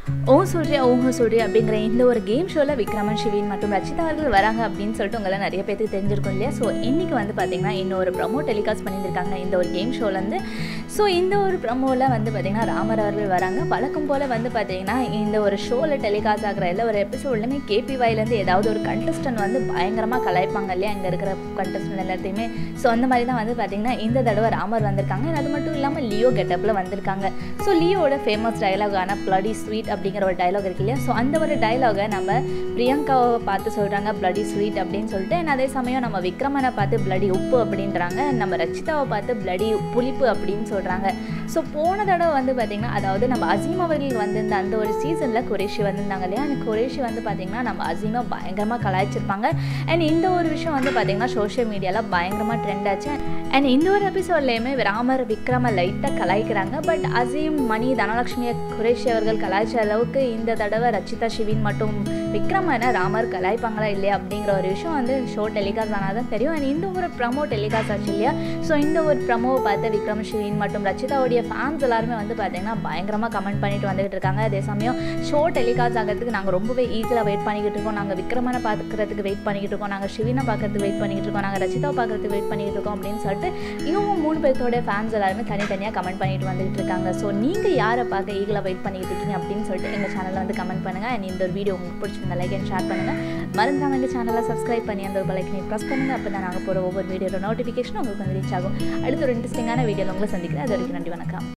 ஓ சொல்றியா ஓஹோ சொல்றியா அப்படிங்கிற இந்த ஒரு கேம் ஷோவில் விக்ரமன் சிவின் மற்றும் ரச்சிதா அவர்கள் வராங்க அப்படின்னு சொல்லிட்டு உங்களை நிறைய பேருக்கு தெரிஞ்சிருக்கும் இல்லையா ஸோ இன்றைக்கி வந்து பார்த்தீங்கன்னா இன்னொரு ப்ரமோ டெலிகாஸ்ட் பண்ணியிருக்காங்க இந்த ஒரு கேம் ஷோலேருந்து ஸோ இந்த ஒரு ப்ரமோவில் வந்து பார்த்திங்கன்னா ராமர் அவர்கள் வராங்க வழக்கம் போல் வந்து பார்த்திங்கன்னா இந்த ஒரு ஷோவில் டெலிகாஸ்ட் ஆகிற எல்லா ஒரு எபிசோட்லையுமே கேபிஒய்லேருந்து ஏதாவது ஒரு கண்டஸ்டன்ட் வந்து பயங்கரமாக கலாய்ப்பாங்க இல்லையா இங்கே இருக்கிற கண்டஸ்டன்ட் எல்லாத்தையுமே ஸோ அந்த மாதிரி தான் வந்து பார்த்திங்கன்னா இந்த தடவை ராமர் வந்திருக்காங்க And அது மட்டும் இல்லாமல் லியோ கெட்டப்பில் வந்திருக்காங்க ஸோ லியோட ஃபேமஸ் டைலாகான ப்ளடி ஸ்வீட் அப்படிங்கிற ஒரு டைலாக் இருக்கு இல்லையா ஸோ அந்த ஒரு டைலாகை நம்ம பிரியங்காவை பார்த்து சொல்கிறாங்க ப்ளடி ஸ்வீட் அப்படின்னு சொல்லிட்டு and அதே சமயம் நம்ம விக்ரமனை பார்த்து ப்ளடி உப்பு அப்படின்றாங்க நம்ம ரச்சிதாவை பார்த்து ப்ளடி புளிப்பு அப்படின்னு சொல்கிறாங்க ஸோ போன தடவை வந்து பார்த்திங்கன்னா அதாவது நம்ம அசீம் அவர்கள் வந்திருந்த அந்த ஒரு சீசனில் குரேஷி வந்திருந்தாங்க இல்லையா அந்த குரேஷி வந்து பார்த்திங்கன்னா நம்ம அசீமை பயங்கரமாக கலாய்ச்சிருப்பாங்க அண்ட் இந்த ஒரு விஷயம் வந்து பார்த்திங்கன்னா சோஷியல் மீடியாவில் பயங்கரமாக ட்ரெண்ட் ஆச்சு அண்ட் இந்த ஒரு எபிசோட்லேயுமே ராமர் விக்ரம லைட்டாக கலாய்க்கிறாங்க பட் அசீம் மணி தனலட்சுமியை குரேஷி அவர்கள் கலாய்ச்ச அளவுக்கு இந்த தடவை ரச்சிதா சிவின் மட்டும் விக்ரமனை ராமர் கலாய்ப்பாங்களா இல்லையா அப்படிங்கிற ஒரு விஷயம் வந்து ஷோ டெலிகாஸ்ட் ஆனால் தான் தெரியும் அண்ட் இந்த ஒரு ப்ரமோ டெலிகாஸ்ட் ஆச்சு இல்லையா ஸோ இந்த ஒரு ப்ரமோவை பார்த்து விக்ரம் ஷிவின் மற்றும் ரச்சிதாவுடைய ஃபேன்ஸ் எல்லாருமே வந்து பார்த்தீங்கன்னா பயங்கரமாக கமெண்ட் பண்ணிட்டு வந்துகிட்டு இருக்காங்க அதே சமயம் ஷோ டெலிகாஸ்ட் ஆகிறதுக்கு நாங்கள் ரொம்பவே ஈஸியாக வெயிட் பண்ணிக்கிட்டு இருக்கோம் நாங்கள் விக்ரமனை பார்க்கறதுக்கு வெயிட் பண்ணிக்கிட்டு இருக்கோம் நாங்கள் சிவினை பார்க்கறதுக்கு வெயிட் பண்ணிக்கிட்டு இருக்கோம் நாங்கள் ரச்சிதாவை பார்க்கறதுக்கு வெயிட் பண்ணிக்கிட்டு இருக்கோம் அப்படின்னு சொல்லிட்டு இவங்க மூணு பேர்த்தோட ஃபேன்ஸ் எல்லாருமே தனித்தனியாக கமெண்ட் பண்ணிட்டு வந்துகிட்டு இருக்காங்க ஸோ நீங்கள் யாரை பார்க்க ஈகலாக வெயிட் பண்ணிக்கிட்டு இருக்கீங்க அப்படின்னு சொல்லிட்டு எங்கள் சேனலில் வந்து கமெண்ட் பண்ணுங்கள் அண்ட் இந்த ஒரு வீடியோ உங்களுக்கு பிடிச்சிருந்த லைக் அண்ட் ஷேர் பண்ணுங்கள் மறந்துடாம எங்கள் சேனலை சப்ஸ்கிரைப் பண்ணி அந்த ஒரு பலைக்கனை ப்ரெஸ் பண்ணுங்கள் அப்போ தான் நாங்கள் போகிற ஒவ்வொரு வீடியோட நோட்டிஃபிகேஷன் உங்களுக்கு வந்து ரீச் ஆகும் அடுத்த ஒரு இன்ட்ரெஸ்டிங்கான வீடியோவில் உங்களை சந்திக்கிறேன் அது வரைக்கும் நன்றி வணக்கம்